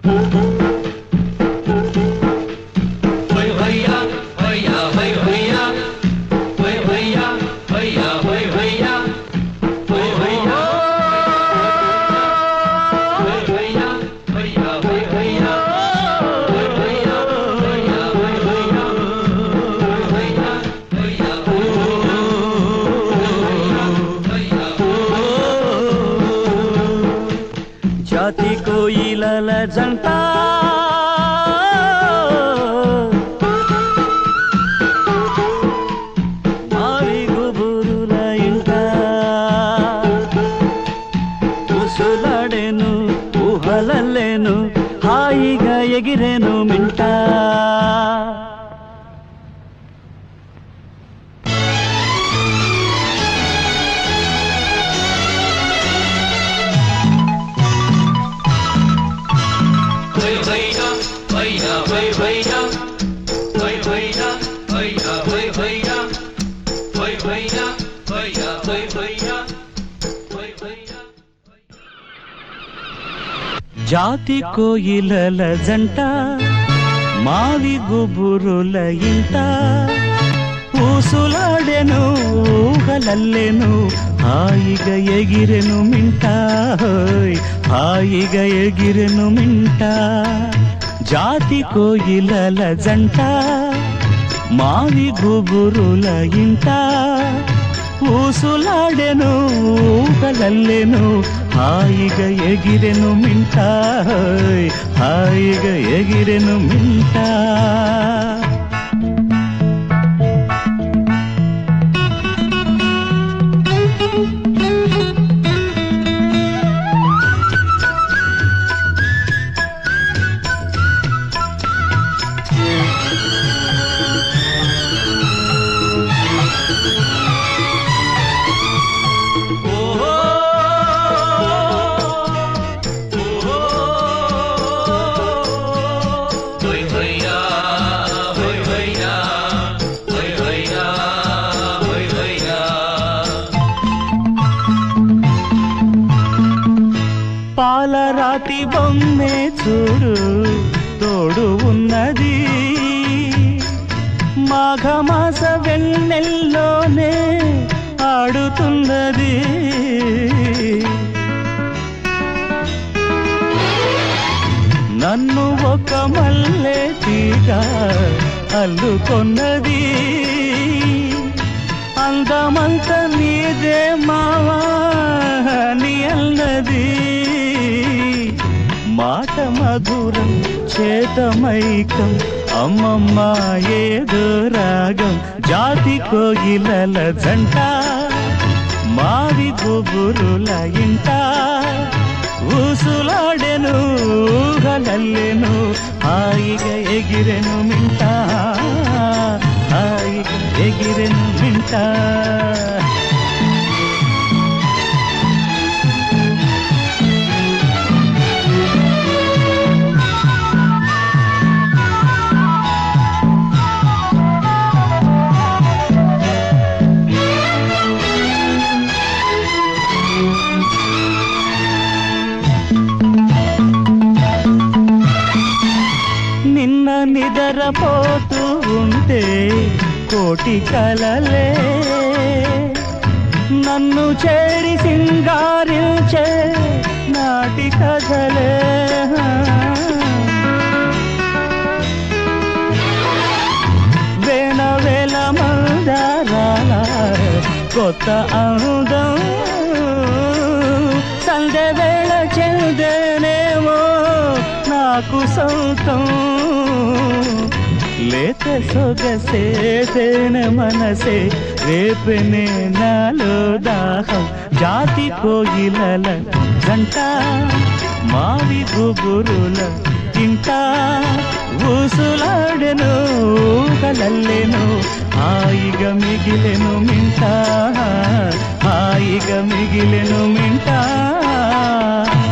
Hey hey ya, hey ya, hey hey ya. Hey hey ya, hey ya, hey hey ya. Hey hey ya. Hey hey ya, hey ya, hey hey ya. Hey hey ya, hey ya, hey hey ya. Hey hey ya, hey ya, hey hey ya. జాతి కోయిలల జంట మావి గుబురుల ఇంట ఉసులాడేను ఊహలల్లేను హాయిగా ఎగిరేను మింట Hey hey ya, hey ya, hey hey ya. Hey hey ya, hey ya, hey hey ya. Hey hey ya, hey ya, hey hey ya. Hey hey ya. జాతి కోయిలల జంట మావి గుబురుల ఇంట ఊసులాడెను ఊహలల్లెను హాయిగా ఎగిరెను మింట హోయ్, హాయిగా ఎగిరెను మింట జాతి కోయిలల జంట మావి గుబురుల ఇంట ఊసులాడెను ఊహలల్లెను హాయిగా ఎగిరెను మింట హోయ్, హాయిగా ఎగిరెను మింట Hey hey ya, hey hey ya. Hey hey ya, hey hey ya. పాలరాతి బొమ్మే చూడు తోడు ఉన్నది మాఘమాస వెన్నెల్లోనే ఆడుతున్నది నన్ను ఒక మల్లె తీగ అల్లుకొన్నది అందమంత నీదే మావా నీ అన్నది మాట మధురం చేతమైకం అమ్మమ్మ ఏదో రాగం జాతి కోగిలల జంట మావి గుబురుల ఇంట ఊసులాడెను ఊహలల్లెను హాయిగా ఎగిరెను మింట హాయిగా ఎగిరెను మింట నిన్న నిద్రపోతూ ఉంటే కోటి కలలే నన్ను చేరి సింగారించే నాటి కథలే వేల వేల మందారాల కొత్త అందం సంధ్య వేళ చెందేనేమో నాకు సొంతం లేత సొగసే తేన మనసే రేపనే నాలో దాహం జాతి కోయిలల జంట మావి గుబురుల ఇంట ఊసులాడెను కలల్లెను హాయిగా మిగిలెను మింట హాయిగా మిగిలెను మింట